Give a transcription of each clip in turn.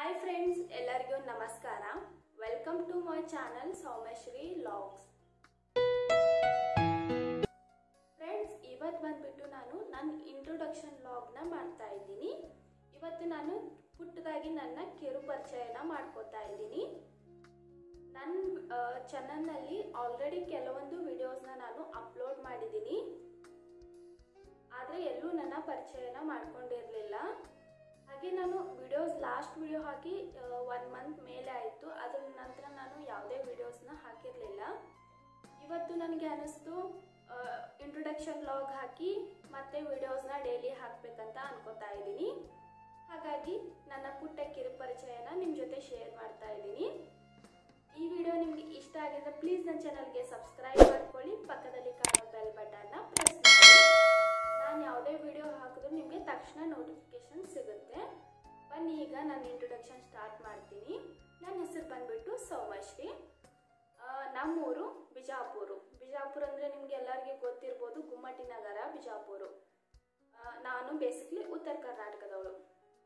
hi friends ಎಲ್ಲರಿಗೂ ನಮಸ್ಕಾರ welcome to my channel Soumeshwari logs friends ಇವತ್ತು ಬಂದ್ಬಿಟ್ಟು ನಾನು ನನ್ನ ಇಂಟ್ರೊಡಕ್ಷನ್ ಲಾಗ್ನ ಮಾಡ್ತಾ ಇದ್ದೀನಿ ಇವತ್ತು ನಾನು ಪುಟ್ಟದಾಗಿ ನನ್ನ ಕಿರು ಪರಿಚಯನ ಮಾಡ್ಕೋತಾ ಇದ್ದೀನಿ ನನ್ನ ಚಾನಲ್ನಲ್ಲಿ ಆಲ್ರೆಡಿ ಕೆಲವೊಂದು ವಿಡಿಯೋಸ್ನ ನಾನು ಅಪ್ಲೋಡ್ ಮಾಡಿದ್ದೀನಿ ಆದರೆ ಎಲ್ಲೂ ನನ್ನ ಪರಿಚಯನ ಮಾಡ್ಕೊಂಡಿರಲಿಲ್ಲ ಹಾಗೆ ನಾನು ವಿಡಿಯೋಸ್ ಲಾಸ್ಟ್ ವಿಡಿಯೋ ಹಾಕಿ ಒನ್ ಮಂತ್ ಮೇಲೆ ಆಯಿತು ಅದರ ನಂತರ ನಾನು ಯಾವುದೇ ವಿಡಿಯೋಸ್ನ ಹಾಕಿರಲಿಲ್ಲ ಇವತ್ತು ನನಗೆ ಅನ್ನಿಸ್ತು ಇಂಟ್ರೊಡಕ್ಷನ್ ಲಾಗ್ ಹಾಕಿ ಮತ್ತೆ ವಿಡಿಯೋಸ್ನ ಡೈಲಿ ಹಾಕಬೇಕಂತ ಅನ್ಕೋತಾ ಇದ್ದೀನಿ ಹಾಗಾಗಿ ನನ್ನ ಪುಟ್ಟ ಕಿರು ಪರಿಚಯನ ನಿಮ್ಮ ಜೊತೆ ಶೇರ್ ಮಾಡ್ತಾ ಇದ್ದೀನಿ ಈ ವಿಡಿಯೋ ನಿಮಗೆ ಇಷ್ಟ ಆಗಿದ್ರೆ ಪ್ಲೀಸ್ ನನ್ನ ಚಾನಲ್ಗೆ ಸಬ್ಸ್ಕ್ರೈಬ್ ಮಾಡ್ಕೊಳ್ಳಿ ಪಕ್ಕದಲ್ಲಿ ಕಾಣೋ ಬೆಲ್ ಬಟನ್ನ ಪ್ರೆಸ್ ಮಾಡಿ ನಾನು ಯಾವುದೇ ವಿಡಿಯೋ ಹಾಕಿದ್ರು ನಿಮಗೆ ತಕ್ಷಣ ನೋಟಿಫಿಕೇಶನ್ ಸಿಗುತ್ತೆ ಬನ್ನಿ ಈಗ ನಾನು ಇಂಟ್ರೊಡಕ್ಷನ್ ಸ್ಟಾರ್ಟ್ ಮಾಡ್ತೀನಿ ನನ್ನ ಹೆಸರು ಬಂದ್ಬಿಟ್ಟು ಸೌಮಶ್ರೀ ಆ, ನಮ್ಮೂರು ಬಿಜಾಪುರ ಬಿಜಾಪುರ ಅಂದರೆ ನಿಮ್ಗೆ ಎಲ್ಲರಿಗೂ ಗೊತ್ತಿರ್ಬೋದು ಗುಮ್ಮಟಿ ನಗರ ಬಿಜಾಪುರ ಆ, ನಾನು ಬೇಸಿಕ್ಲಿ ಉತ್ತರ ಕರ್ನಾಟಕದವಳು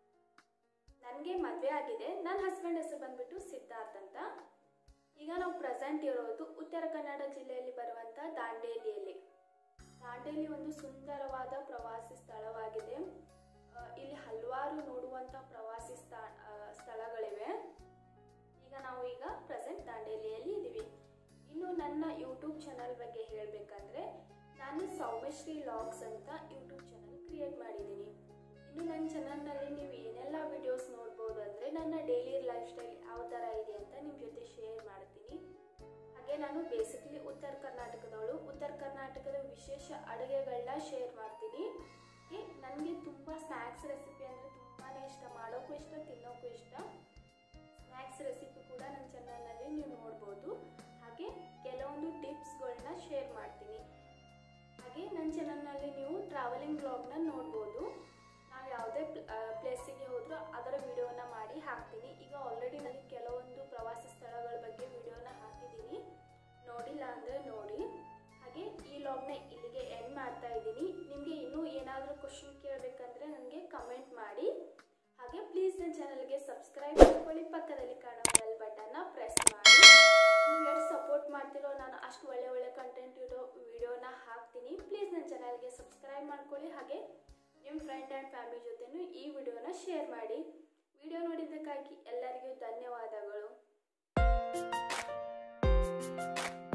ನನಗೆ ಮದುವೆ ಆಗಿದೆ ನನ್ನ ಹಸ್ಬೆಂಡ್ ಹೆಸರು ಬಂದ್ಬಿಟ್ಟು ಸಿದ್ಧಾರ್ಥ್ ಅಂತ ಈಗ ನಾವು ಪ್ರೆಸೆಂಟ್ ಇರೋದು ಉತ್ತರ ಕನ್ನಡ ಜಿಲ್ಲೆಯಲ್ಲಿ ಬರುವಂಥ ದಾಂಡೇಲಿಯಲ್ಲಿ ದಾಂಡೇಲಿ ಒಂದು ಸುಂದರವಾದ ಪ್ರವಾಸಿ ಸ್ಥಳವಾಗಿದೆ ಆ, ಇಲ್ಲಿ ಹಲವಾರು ನೋಡುವಂಥ ಪ್ರವಾಸಿ ಸ್ಥ ಆ, ಸ್ಥಳಗಳಿವೆ ಈಗ ನಾವು ಈಗ ಪ್ರೆಸೆಂಟ್ ದಾಂಡೇಲಿಯಲ್ಲಿ ಇದ್ದೀವಿ ಇನ್ನು ನನ್ನ ಯೂಟ್ಯೂಬ್ ಚಾನಲ್ ಬಗ್ಗೆ ಹೇಳಬೇಕಂದ್ರೆ ನಾನು ಸೌಮ್ಯಶ್ರೀ ಲಾಗ್ಸ್ ಅಂತ ಯೂಟ್ಯೂಬ್ ಚಾನಲ್ ಕ್ರಿಯೇಟ್ ಮಾಡಿದ್ದೀನಿ ಇನ್ನು ನನ್ನ ಚಾನಲ್ನಲ್ಲಿ ನೀವು ಏನೆಲ್ಲ ವಿಡಿಯೋಸ್ ನೋಡ್ಬೋದು ಅಂದರೆ ನನ್ನ ಡೈಲಿ ಲೈಫ್ ಸ್ಟೈಲ್ ಯಾವ ಥರ ಇದೆ ಅಂತ ನಿಮ್ಮ ಜೊತೆ ಶೇರ್ ಮಾಡ್ತೀನಿ ಹಾಗೆ ನಾನು ಬೇಸಿಕ್ಲಿ ಉತ್ತರ ಕರ್ನಾಟಕದವಳು ಉತ್ತರ ಕರ್ನಾಟಕದ ವಿಶೇಷ ಅಡುಗೆಗಳನ್ನ ಶೇರ್ ಮಾಡ್ತೀನಿ ಹಾಗೆ ನನಗೆ ತುಂಬ ಸ್ನ್ಯಾಕ್ಸ್ ರೆಸಿಪಿ ಅಂದರೆ ತುಂಬಾ ಇಷ್ಟ ಮಾಡೋಕ್ಕೂ ಇಷ್ಟ ತಿನ್ನೋಕ್ಕೂ ಇಷ್ಟ ಸ್ನ್ಯಾಕ್ಸ್ ರೆಸಿಪಿ ಕೂಡ ನನ್ನ ಚಾನಲ್ನಲ್ಲಿ ನೀವು ನೋಡ್ಬೋದು ಹಾಗೆ ಕೆಲವೊಂದು ಟಿಪ್ಸ್ಗಳನ್ನ ಶೇರ್ ಮಾಡ್ತೀನಿ ಹಾಗೆ ನನ್ನ ಚಾನಲ್ನಲ್ಲಿ ನೀವು ಟ್ರಾವೆಲಿಂಗ್ ಬ್ಲಾಗ್ನ ನೋಡ್ಬೋದು ನಾವು ಯಾವುದೇ ಪ್ಲೇಸಿಗೆ ಹೋದರೂ ಅದರ ವಿಡಿಯೋನ ಮಾಡಿ ಹಾಕ್ತೀನಿ ಈಗ ಆಲ್ರೆಡಿ ನನಗೆ ಕೆಲವೊಂದು ಪ್ರವಾಸಿ ಸ್ಥಳಗಳ ಬಗ್ಗೆ ವಿಡಿಯೋನ ಹಾಕಿದ್ದೀನಿ ನೋಡಿಲ್ಲ ಅಂದರೆ ನೋಡಿ ಹಾಗೆ ಈ ಲಾಗ್ನ ಇಲ್ಲಿಗೆ ಎಂಡ್ ಮಾಡ್ತಾ ಇದ್ದೀನಿ ನಿಮಗೆ ಇನ್ನೂ ಏನಾದರೂ ಕ್ವಶನ್ ಕೇಳಬೇಕಂದ್ರೆ ನನಗೆ ಕಮೆಂಟ್ ಮಾಡಿ ಹಾಗೆ ಪ್ಲೀಸ್ ನನ್ನ ಚಾನಲ್ಗೆ ಸಬ್ಸ್ಕ್ರೈಬ್ ಮಾಡ್ಕೊಳ್ಳಿ ಪಕ್ಕದಲ್ಲಿ ಕಾಣೋ ಬೆಲ್ ಬಟನ್ನ ಪ್ರೆಸ್ ಮಾಡಿ ನೀವು ಎಷ್ಟು ಸಪೋರ್ಟ್ ಮಾಡ್ತಿರೋ ನಾನು ಅಷ್ಟು ಒಳ್ಳೆ ಒಳ್ಳೆ ಕಂಟೆಂಟ್ ಇರೋ ವಿಡಿಯೋನ ಹಾಕ್ತೀನಿ ಪ್ಲೀಸ್ ನನ್ನ ಚಾನಲ್ಗೆ ಸಬ್ಸ್ಕ್ರೈಬ್ ಮಾಡ್ಕೊಳ್ಳಿ ಹಾಗೆ ನಿಮ್ಮ ಫ್ರೆಂಡ್ ಆ್ಯಂಡ್ ಫ್ಯಾಮಿಲಿ ಜೊತೆನೂ ಈ ವಿಡಿಯೋನ ಶೇರ್ ಮಾಡಿ ವಿಡಿಯೋ ನೋಡಿದ್ದಕ್ಕಾಗಿ ಎಲ್ಲರಿಗೂ ಧನ್ಯವಾದಗಳು